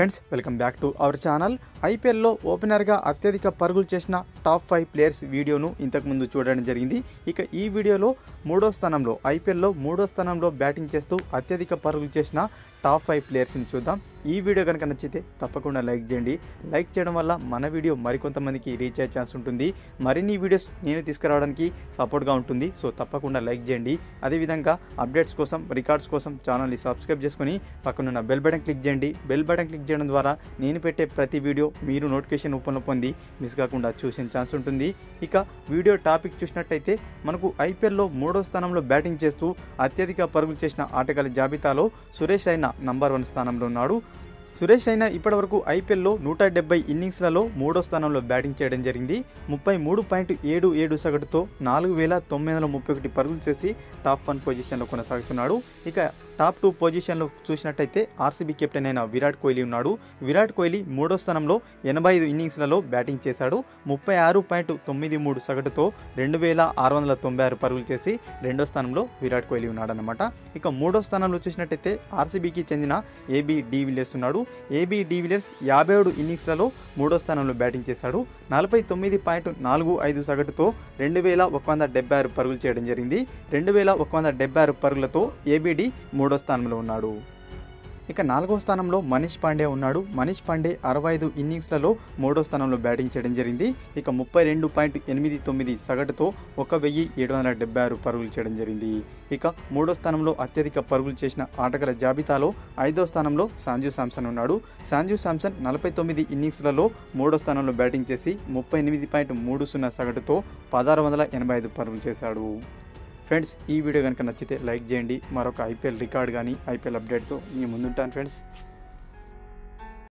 friends welcome back to our channel ఐపీఎల్లో ఓపెనర్గా అత్యధిక పరుగులు చేసిన టాప్ ఫైవ్ ప్లేయర్స్ వీడియోను ఇంతకుముందు చూడడం జరిగింది ఇక ఈ వీడియోలో మూడో స్థానంలో ఐపీఎల్లో మూడో స్థానంలో బ్యాటింగ్ చేస్తూ అత్యధిక పరుగులు చేసిన టాప్ ఫైవ్ ప్లేయర్స్ని చూద్దాం ఈ వీడియో కనుక నచ్చితే తప్పకుండా లైక్ చేయండి లైక్ చేయడం వల్ల మన వీడియో మరికొంతమందికి రీచ్ అయ్యే ఛాన్స్ ఉంటుంది మరిన్ని వీడియోస్ నేను తీసుకురావడానికి సపోర్ట్గా ఉంటుంది సో తప్పకుండా లైక్ చేయండి అదేవిధంగా అప్డేట్స్ కోసం రికార్డ్స్ కోసం ఛానల్ని సబ్స్క్రైబ్ చేసుకొని పక్కనున్న బెల్ బటన్ క్లిక్ చేయండి బెల్ బటన్ క్లిక్ చేయడం ద్వారా నేను పెట్టే ప్రతి వీడియో మీరు నోటిఫికేషన్ రూపంలో పొంది మిస్ కాకుండా చూసిన ఛాన్స్ ఉంటుంది ఇక వీడియో టాపిక్ చూసినట్టయితే మనకు ఐపీఎల్లో మూడో స్థానంలో బ్యాటింగ్ చేస్తూ అత్యధిక పరుగులు చేసిన ఆటగాళ్ళ జాబితాలో సురేష్ రైనా నంబర్ వన్ స్థానంలో ఉన్నాడు సురేష్ రైనా ఇప్పటివరకు ఐపీఎల్లో నూట డెబ్బై ఇన్నింగ్స్లలో మూడో స్థానంలో బ్యాటింగ్ చేయడం జరిగింది ముప్పై మూడు పాయింట్ ఏడు ఏడు సగటుతో నాలుగు వేల తొమ్మిది వందల ముప్పై ఒకటి పరుగులు చేసి టాప్ వన్ పొజిషన్లో కొనసాగుతున్నాడు ఇక టాప్ టూ పొజిషన్లో చూసినట్టయితే ఆర్సీబీ కెప్టెన్ అయిన విరాట్ కోహ్లీ ఉన్నాడు విరాట్ కోహ్లీ మూడో స్థానంలో ఎనభై ఐదు ఇన్నింగ్స్లలో బ్యాటింగ్ చేశాడు ముప్పై ఆరు పాయింట్ తొమ్మిది మూడు సగటుతో రెండు వేల ఆరు వందల తొంభై ఆరు పరుగులు చేసి రెండో స్థానంలో విరాట్ కోహ్లీ ఉన్నాడనమాట ఇక మూడో స్థానంలో చూసినట్టయితే ఆర్సీబీకి చెందిన ఏబీ డివిలియర్స్ ఉన్నాడు ఏబీ డివిలియర్స్ యాభై ఏడు ఇన్నింగ్స్లలో మూడో స్థానంలో బ్యాటింగ్ చేశాడు నలభై తొమ్మిది పాయింట్ నాలుగు ఐదు సగటుతో రెండు వేల ఒక వంద డెబ్బై ఆరు పరుగులు చేయడం జరిగింది రెండు వేల ఒక వంద డెబ్బై ఆరు పరుగులతో ఏబీడి మూడో స్థానంలో ఉన్నాడు ఇక నాలుగో స్థానంలో మనీష్ పాండే ఉన్నాడు మనీష్ పాండే అరవై ఐదు ఇన్నింగ్స్లలో మూడో స్థానంలో బ్యాటింగ్ చేయడం జరిగింది ఇక ముప్పై రెండు పాయింట్ ఎనిమిది తొమ్మిది సగటుతో ఒక వెయ్యి ఏడు వందల డెబ్బై ఆరు పరుగులు చేయడం జరిగింది ఇక మూడో స్థానంలో అత్యధిక పరుగులు చేసిన ఆటగాళ్ల జాబితాలో ఐదో స్థానంలో సాంజు శాంసన్ ఉన్నాడు సాంజు శాంసన్ నలభై తొమ్మిది ఇన్నింగ్స్లలో మూడో స్థానంలో బ్యాటింగ్ చేసి ముప్పై ఎనిమిది పాయింట్ మూడు సున్నా సగటుతో పదహారు వందల ఎనభై ఐదు పరుగులు చేశాడు ఫ్రెండ్స్ ఈ వీడియో కనుక నచ్చితే లైక్ చేయండి మరొక ఐపీఎల్ రికార్డ్ కానీ ఐపీఎల్ అప్డేట్తో మీ ముందుంటాను ఫ్రెండ్స్